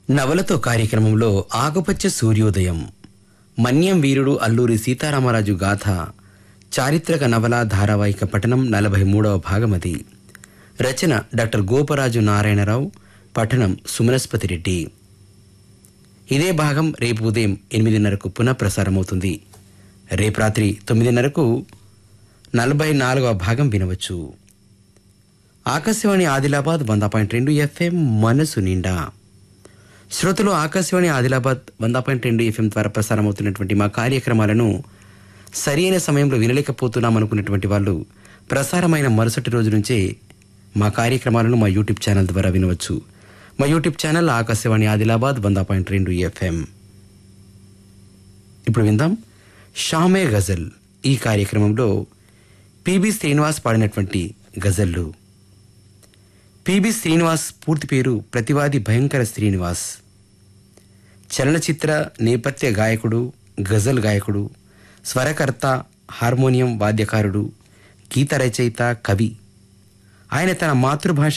నవలతో కార్యక్రమంలో ఆకుపచ్చ సూర్యోదయం మన్యం వీరుడు అల్లూరి సీతారామరాజు గాథ చారిత్రక నవల ధారావాహిక పఠనం నలభై మూడవ భాగమది రచన డాక్టర్ గోపరాజు నారాయణరావు పఠనం సుమనస్పతి రెడ్డి ఇదే భాగం రేపు ఉదయం ఎనిమిదిన్నరకు పునః ప్రసారమవుతుంది రేపు రాత్రి తొమ్మిదిన్నరకు నలభై నాలుగవ భాగం వినవచ్చు ఆకాశవాణి ఆదిలాబాద్ వంద పాయింట్ రెండు ఎఫ్ఎం మనసు నిండా శ్రోతలు ఆకాశవాణి ఆదిలాబాద్ వంద పాయింట్ రెండు ఎఫ్ఎం ద్వారా ప్రసారమవుతున్నటువంటి మా కార్యక్రమాలను సరైన సమయంలో వినలేకపోతున్నాం అనుకున్నటువంటి వాళ్ళు ప్రసారమైన మరుసటి రోజు నుంచే మా కార్యక్రమాలను మా యూట్యూబ్ ఛానల్ ద్వారా వినవచ్చు మా యూట్యూబ్ ఛానల్ ఆకాశవాణి ఆదిలాబాద్ వంద పాయింట్ రెండు ఎఫ్ఎం ఇప్పుడు విందాం షామే గజల్ ఈ కార్యక్రమంలో పిబి శ్రీనివాస్ పాడినటువంటి గజల్లు పిబి శ్రీనివాస్ పూర్తి పేరు ప్రతివాది భయంకర శ్రీనివాస్ చలనచిత్ర నేపథ్య గాయకుడు గజల్ గాయకుడు స్వరకర్త హార్మోనియం వాద్యకారుడు గీత రచయిత కవి ఆయన తన మాతృభాష